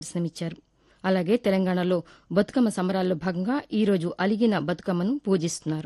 దర్శనమిచ్చారు అలాగే తెలంగాణలో బతుకమ్మ సంబరాల్లో భాగంగా ఈరోజు అలిగిన బతుకమ్మను పూజిస్తున్నారు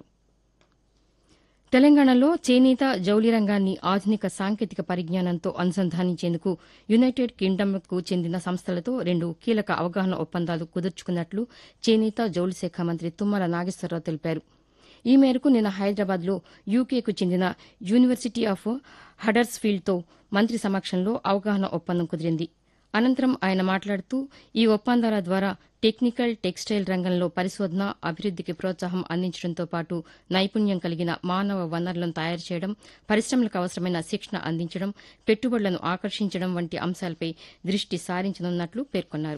తెలంగాణలో చేనేత జౌళి రంగాన్ని ఆధునిక సాంకేతిక పరిజ్ఞానంతో అనుసంధానించేందుకు యునైటెడ్ కింగ్డమ్కు చెందిన సంస్థలతో రెండు కీలక అవగాహన ఒప్పందాలు కుదుర్చుకున్నట్లు చేనేత జౌళి శాఖ మంత్రి తుమ్మల నాగేశ్వరరావు తెలిపారు ఈ మేరకు నిన్న హైదరాబాద్లో యూకేకు చెందిన యూనివర్సిటీ ఆఫ్ హడర్స్ఫీల్డ్తో మంత్రి సమక్షంలో అవగాహన ఒప్పందం కుదిరింది అనంతరం ఆయన మాట్లాడుతూ ఈ ఒప్పందాల ద్వారా టెక్నికల్ టెక్స్టైల్ రంగంలో పరిశోధన అభివృద్దికి ప్రోత్సాహం అందించడంతో పాటు నైపుణ్యం కలిగిన మానవ వనరులను తయారు చేయడం పరిశ్రమలకు అవసరమైన శిక్షణ అందించడం పెట్టుబడులను ఆకర్షించడం వంటి అంశాలపై దృష్టి సారించనున్నట్లు పేర్కొన్నారు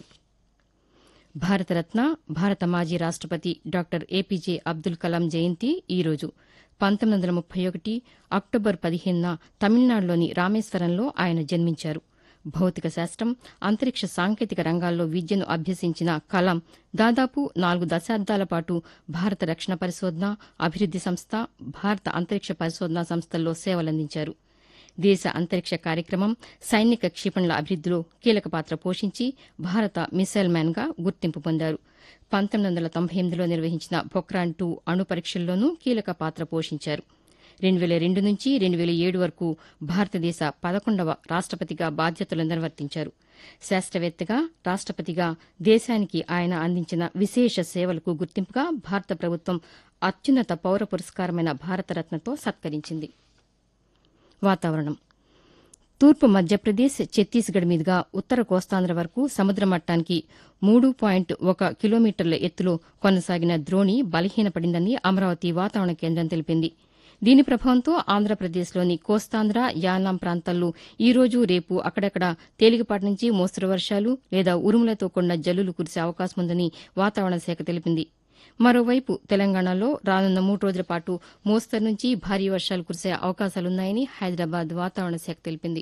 భారతరత్న భారత మాజీ రాష్టపతి డాక్టర్ ఏపీజే అబ్దుల్ కలాం జయంతి ఈరోజు పంతొమ్మిది వందల ముప్పై ఒకటి అక్టోబర్ పదిహేనున తమిళనాడులోని రామేశ్వరంలో ఆయన జన్మించారు భౌతిక శాస్త్రం అంతరిక్ష సాంకేతిక రంగాల్లో విద్యను అభ్యసించిన కలాం దాదాపు నాలుగు దశాబ్దాల పాటు భారత రక్షణ పరిశోధన అభివృద్ది సంస్థ భారత అంతరిక్ష పరిశోధనా సంస్థల్లో సేవలందించారు దేశ అంతరిక్ష కార్యక్రమం సైనిక క్షిపణుల అభివృద్దిలో కీలక పాత్ర పోషించి భారత మిసైల్ మ్యాన్ గా గుర్తింపు పొందారు పంతొమ్మిది వందల తొంభై ఎనిమిదిలో నిర్వహించిన పొక్రాన్ టూ అణు పరీక్షల్లోనూ కీలక పాత్ర పోషించారు రెండు వేల రెండు నుంచి రెండు వేల ఏడు వరకు భారతదేశ పదకొండవ రాష్టపతిగా బాధ్యతలు నిర్వర్తించారు శాస్త్రవేత్తగా రాష్టపతిగా దేశానికి ఆయన అందించిన విశేష సేవలకు గుర్తింపుగా భారత ప్రభుత్వం అత్యున్నత పౌర పురస్కారమైన భారతరత్నతో సత్కరించింది వాతావరణం తూర్పు మధ్యప్రదేశ్ ఛత్తీస్గఢ్ మీదుగా ఉత్తర కోస్తాంధ్ర వరకు సముద్ర మట్టానికి మూడు పాయింట్ ఒక కిలోమీటర్ల ఎత్తులో కొనసాగిన ద్రోణి బలహీనపడిందని అమరావతి వాతావరణ కేంద్రం తెలిపింది దీని ప్రభావంతో ఆంధ్రప్రదేశ్లోని కోస్తాంధ్ర యానాం ప్రాంతాల్లో ఈ రోజు రేపు అక్కడక్కడ తేలికపాటి నుంచి మోస్తరు వర్షాలు లేదా ఉరుములతో కూడిన జల్లులు కురిసే అవకాశం ఉందని వాతావరణ శాఖ తెలిపింది మరోవైపు తెలంగాణలో రానున్న మూడు రోజుల పాటు మోస్తరు నుంచి భారీ వర్షాలు కురిసే అవకాశాలున్నాయని హైదరాబాద్ వాతావరణ శాఖ తెలిపింది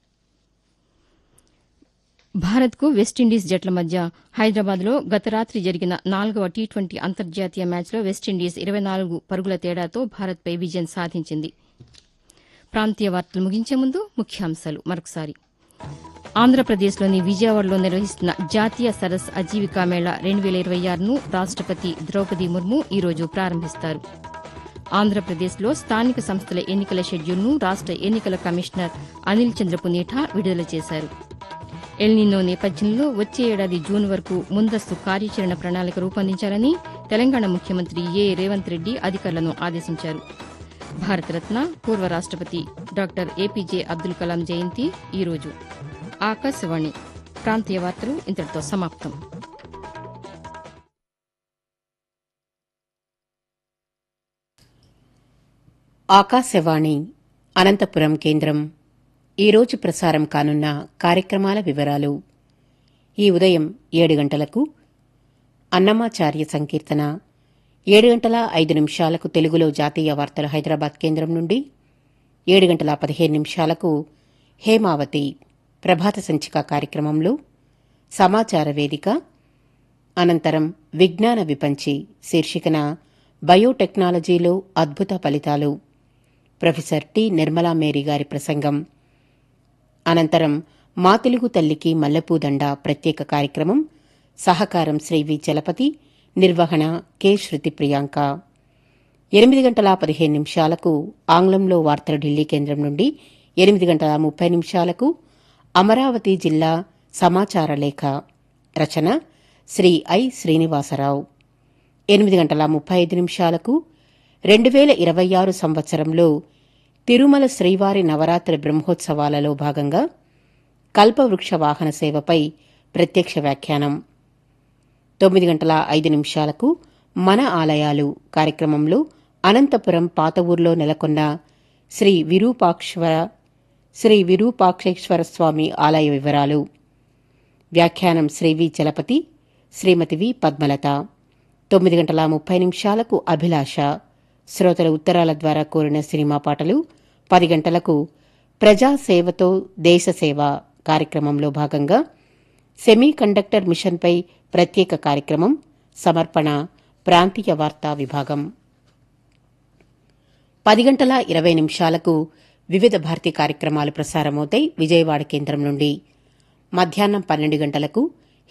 భారత్కు వెస్టిండీస్ జట్ల మధ్య హైదరాబాద్లో గత రాత్రి జరిగిన నాలుగవ టీ ట్వంటీ అంతర్జాతీయ మ్యాచ్లో వెస్టిండీస్ ఇరవై నాలుగు పరుగుల తేడాతో భారత్పై విజయం సాధించింది ప్రాంతీయ వార్తలు ముగించే ముందు ముఖ్యాంశాలు మరొకసారి ఆంధ్రప్రదేశ్లోని విజయవాడలో నిర్వహిస్తున్న జాతీయ సరస్ అజీవికా మేళా రెండు వేల ఇరవై ఆరును రాష్టపతి ద్రౌపది ముర్ము ఈరోజు ప్రారంభిస్తారు ఆంధ్రప్రదేశ్లో స్థానిక సంస్థల ఎన్నికల షెడ్యూల్ను రాష్ట ఎన్నికల కమిషనర్ అనిల్ చంద్ర పునేఠా విడుదల చేశారు ఎల్నినో నేపథ్యంలో వచ్చే ఏడాది జూన్ వరకు ముందస్తు కార్యాచరణ ప్రణాళిక రూపొందించాలని తెలంగాణ ముఖ్యమంత్రి ఏ రేవంత్ రెడ్డి అధికారులను ఆదేశించారు భారతరత్న పూర్వ రాష్టపతి డాక్టర్ ఏపీజే అబ్దుల్ కలాం జయంతి ఈరోజు ఆకాశవాణి ప్రాంతీయ వార్తలు ఇంతటితో సమాప్తం ఆకాశవాణి అనంతపురం కేంద్రం ఈరోజు ప్రసారం కానున్న కార్యక్రమాల వివరాలు ఈ ఉదయం ఏడు గంటలకు అన్నమాచార్య సంకీర్తన ఏడు గంటల ఐదు నిమిషాలకు తెలుగులో జాతీయ వార్తలు హైదరాబాద్ కేంద్రం నుండి ఏడు గంటల పదిహేను నిమిషాలకు హేమావతి ప్రభాత సంచిక కార్యక్రమంలో సమాచార వేదిక అనంతరం విజ్ఞాన విపంచి శీర్షికన బయోటెక్నాలజీలో అద్భుత ఫలితాలు ప్రొఫెసర్ టి నిర్మలా మేరీ గారి ప్రసంగం అనంతరం మా తెలుగు తల్లికి మల్లెపూదండ ప్రత్యేక కార్యక్రమం సహకారం శ్రీ వి చలపతి నిర్వహణ కె శృతి ప్రియాంక ఎనిమిది గంటల పదిహేను నిమిషాలకు ఆంగ్లంలో వార్తలు ఢిల్లీ కేంద్రం నుండి ఎనిమిది గంటల ముప్పై నిమిషాలకు అమరావతి జిల్లా సమాచార లేఖ రచన శ్రీ ఐ శ్రీనివాసరావు ఎనిమిది గంటల ముప్పై ఐదు నిమిషాలకు రెండు వేల ఇరవై ఆరు సంవత్సరంలో తిరుమల శ్రీవారి నవరాత్రి బ్రహ్మోత్సవాలలో భాగంగా కల్పవృక్ష వాహన సేవపై ప్రత్యక్ష వ్యాఖ్యానం తొమ్మిది గంటల ఐదు నిమిషాలకు మన ఆలయాలు కార్యక్రమంలో అనంతపురం పాత ఊర్లో నెలకొన్న శ్రీ విరూపాక్షర శ్రీ విరూపాక్షేశ్వర స్వామి ఆలయ వివరాలు వ్యాఖ్యానం శ్రీ వి చలపతి శ్రీమతి వి పద్మలత తొమ్మిది గంటల ముప్పై నిమిషాలకు అభిలాష శ్రోతల ఉత్తరాల ద్వారా కోరిన సినిమా పాటలు పది గంటలకు ప్రజాసేవతో దేశసేవ కార్యక్రమంలో భాగంగా సెమీ కండక్టర్ మిషన్పై ప్రత్యేక కార్యక్రమం సమర్పణ ప్రాంతీయ వార్తా విభాగం పది గంటల ఇరవై నిమిషాలకు వివిధ భారతి కార్యక్రమాలు ప్రసారమవుతాయి విజయవాడ కేంద్రం నుండి మధ్యాహ్నం పన్నెండు గంటలకు